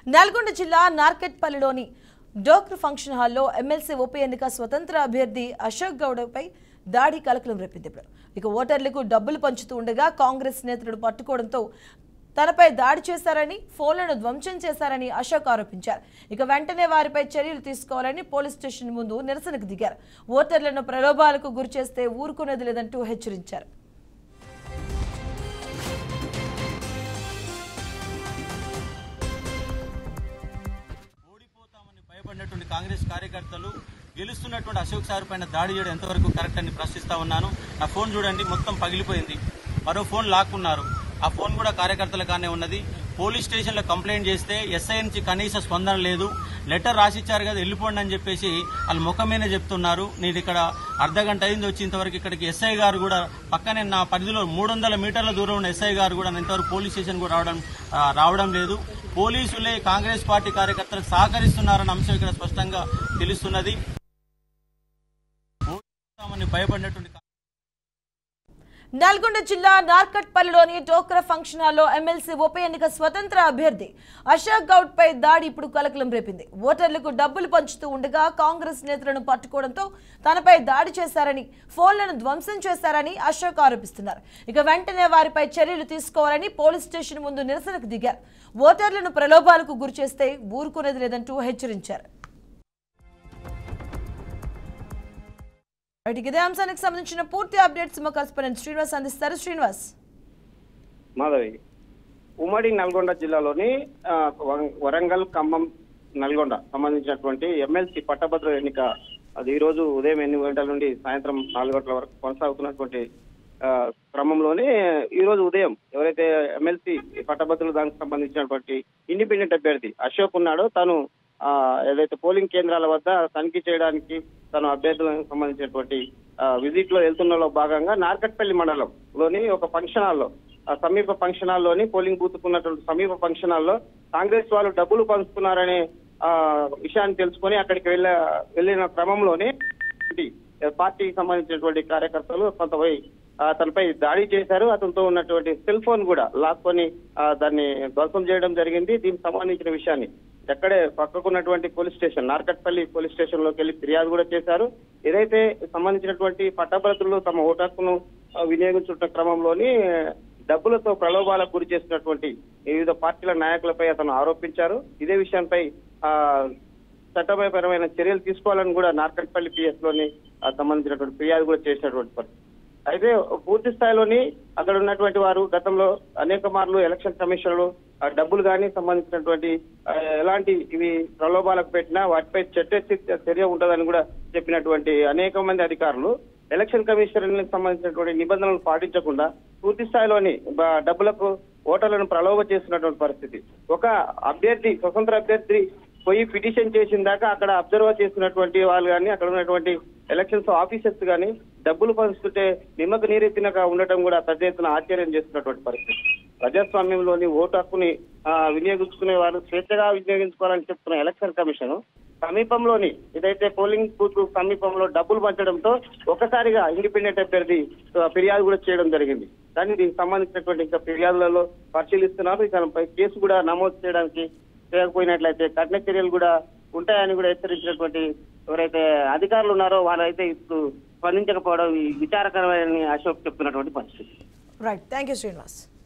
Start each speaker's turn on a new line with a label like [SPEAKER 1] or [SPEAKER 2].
[SPEAKER 1] నల్గొండ జిల్లా నార్కెట్పల్లిలోని డోక్ర్ ఫంక్షన్ హాల్లో ఎమ్మెల్సీ ఉప ఎన్నిక స్వతంత్ర అభ్యర్థి అశోక్ గౌడపై దాడి కలకలం రేపింది ఇప్పుడు ఇక ఓటర్లకు డబ్బులు పంచుతూ ఉండగా కాంగ్రెస్ నేతలు పట్టుకోవడంతో తనపై దాడి చేశారని ఫోన్లను ధ్వంసం చేశారని అశోక్ ఆరోపించారు ఇక వెంటనే వారిపై చర్యలు తీసుకోవాలని పోలీస్ స్టేషన్ ముందు నిరసనకు దిగారు ఓటర్లను ప్రలోభాలకు గురిచేస్తే ఊరుకునేది లేదంటూ హెచ్చరించారు
[SPEAKER 2] ఓడిపోతామని భయపడినటువంటి కాంగ్రెస్ కార్యకర్తలు గెలుస్తున్నటువంటి అశోక్ సార్ పైన దాడి చేయడం ఎంతవరకు కరెక్ట్ అని ప్రశ్నిస్తా ఉన్నాను నా ఫోన్ చూడండి మొత్తం పగిలిపోయింది మరో ఫోన్ లాక్కున్నారు ఆ ఫోన్ కూడా కార్యకర్తల కానే ఉన్నది పోలీస్ స్టేషన్లో కంప్లైంట్ చేస్తే ఎస్ఐ నుంచి కనీస స్పందన లేదు లెటర్ రాసిచ్చారు కదా వెళ్ళిపోండి అని చెప్పేసి వాళ్ళు ముఖమేనే చెప్తున్నారు నేను ఇక్కడ అర్ధ గంట అయింది వచ్చి ఇంతవరకు ఇక్కడికి ఎస్ఐ గారు కూడా పక్కనే నా పరిధిలో మూడు వందల మీటర్ల దూరం ఉన్న ఎస్ఐ గారు కూడా ఇంతవరకు పోలీస్ స్టేషన్ కూడా రావడం ఆ, రావడం లేదు పోలీసులే కాంగ్రెస్ పార్టీ కార్యకర్తలకు సహకరిస్తున్నారన్న అంశం ఇక్కడ స్పష్టంగా తెలుస్తున్నది ఓడిపోతామని భయపడినటువంటి
[SPEAKER 1] నల్గొండ జిల్లా నార్కట్పల్లిలోని డోక్రా ఫంక్షన్ హాల్లో ఎమ్మెల్సీ ఉప ఎన్నిక స్వతంత్ర అభ్యర్థి అశోక్ గౌడ్ పై దాడి ఇప్పుడు కలకలం రేపింది ఓటర్లకు డబ్బులు పంచుతూ ఉండగా కాంగ్రెస్ నేతలను పట్టుకోవడంతో తనపై దాడి చేశారని ఫోన్లను ధ్వంసం చేశారని అశోక్ ఆరోపిస్తున్నారు ఇక వెంటనే వారిపై చర్యలు తీసుకోవాలని పోలీస్ స్టేషన్ ముందు నిరసనకు దిగారు ఓటర్లను ప్రలోభాలకు గురిచేస్తే ఊరుకునేది లేదంటూ హెచ్చరించారు రైట్, ఇక ఇదే అంశానికి సంబంధించిన పూర్తి అప్డేట్స్ మా కరెస్పాండెంట్ శ్రీనివాస్ అందిస్తారు శ్రీనివాస్
[SPEAKER 3] మాధవి ఉమ్మడి నల్గొండ జిల్లాలోని ఆ, వ- వరంగల్ ఖమ్మం నల్గొండ సంబంధించినటువంటి ఎమ్మెల్సీ పట్టభద్ర ఎన్నిక అది ఈ రోజు ఉదయం ఎనిమిది గంటల నుండి సాయంత్రం నాలుగు గంటల వరకు కొనసాగుతున్నటువంటి ఆ, క్రమంలోనే ఈ రోజు ఉదయం ఎవరైతే ఎమ్మెల్సీ పట్టభద్రులు దానికి సంబంధించినటువంటి ఇండిపెండెంట్ అభ్యర్థి అశోక్ ఉన్నాడో తను ఆ, ఏదైతే పోలింగ్ కేంద్రాల వద్ద తనిఖీ చేయడానికి తను అభ్యర్థులకు సంబంధించినటువంటి విజిట్ లో వెళ్తున్నలో భాగంగా నార్కట్పల్లి మండలంలోని ఒక ఫంక్షన్ హాల్లో ఆ సమీప ఫంక్షన్ హాల్లోని పోలింగ్ బూత్ ఉన్నటువంటి సమీప ఫంక్షన్ హాల్లో కాంగ్రెస్ వాళ్ళు డబ్బులు పంచుతున్నారనే ఆ, విషయాన్ని తెలుసుకొని అక్కడికి వెళ్ళ వెళ్ళిన క్రమంలోనే పార్టీకి సంబంధించినటువంటి కార్యకర్తలు కొంతపై ఆ, తనపై దాడి చేశారు అతనితో ఉన్నటువంటి సెల్ ఫోన్ కూడా లాక్కొని ఆ, దాన్ని ధ్వంసం చేయడం జరిగింది దీనికి సంబంధించిన విషయాన్ని ఎక్కడే పక్కకున్నటువంటి police station Narketpally police station లోకి వెళ్ళి ఫిర్యాదు కూడా చేశారు ఏదైతే సంబంధించినటువంటి పట్టభద్రులు తమ ఓటు హక్కును ఆ, వినియోగించున్న క్రమంలోని డబ్బులతో ప్రలోభాలకు గురి చేసినటువంటి వివిధ పార్టీల నాయకులపై అతను ఆరోపించారు ఇదే విషయంపై ఆ చట్టపరమైన చర్యలు తీసుకోవాలని కూడా నార్కట్పల్లి పిఎస్ లోని ఆ, సంబంధించినటువంటి ఫిర్యాదు కూడా చేసినటువంటి పరిస్థితి అయితే పూర్తి స్థాయిలోని అక్కడ ఉన్నటువంటి వారు గతంలో అనేక మార్లు ఎలక్షన్ కమిషన్లు ఆ, డబ్బులు కానీ సంబంధించినటువంటి ఆ, ఎలాంటి ఇవి ప్రలోభాలకు పెట్టినా వాటిపై చట్ట చర్య ఉంటుందని కూడా చెప్పినటువంటి అనేక మంది అధికారులు ఎలక్షన్ కమిషన్ సంబంధించినటువంటి నిబంధనలు పాటించకుండా పూర్తి స్థాయిలోని బ- డబ్బులకు ఓటర్లను ప్రలోభ చేస్తున్నటువంటి పరిస్థితి ఒక అభ్యర్థి స్వతంత్ర అభ్యర్థి పోయి పిటిషన్ చేసిన దాకా అక్కడ అబ్జర్వ్ చేస్తున్నటువంటి వాళ్ళు కానీ అక్కడ ఉన్నటువంటి ఎలక్షన్స్ ఆఫీసర్స్ కానీ డబ్బులు పంచుతుంటే నిమ్మకు నీరెత్తినగా ఉండటం కూడా పెద్ద ఎత్తున ఆశ్చర్యం చేస్తున్నటువంటి పరిస్థితి ప్రజాస్వామ్యంలోని ఓటు హక్కుని ఆ, వినియోగించుకునే వారు స్వేచ్ఛగా వినియోగించుకోవాలని చెప్తున్న ఎలక్షన్ కమిషన్ సమీపంలోని ఏదైతే పోలింగ్ బూత్ సమీపంలో డబ్బులు పంచడంతో ఒకసారిగా ఇండిపెండెంట్ అభ్యర్థి ఆ, ఫిర్యాదు కూడా చేయడం జరిగింది దాన్ని దీనికి సంబంధించినటువంటి ఇంకా ఫిర్యాదులలో పరిశీలిస్తున్నారు ఇతనిపై కేసు కూడా నమోదు చేయడానికి చేయకపోయినట్లయితే కఠిన చర్యలు కూడా ఉంటాయని కూడా హెచ్చరించినటువంటి ఎవరైతే అధికారులు ఉన్నారో వారైతే ఇప్పుడు స్పందించకపోవడం ఈ విచారకరమైన అశోక్ చెప్తున్నటువంటి పరిస్థితి
[SPEAKER 1] రైట్ థ్యాంక్ యూ శ్రీనివాస్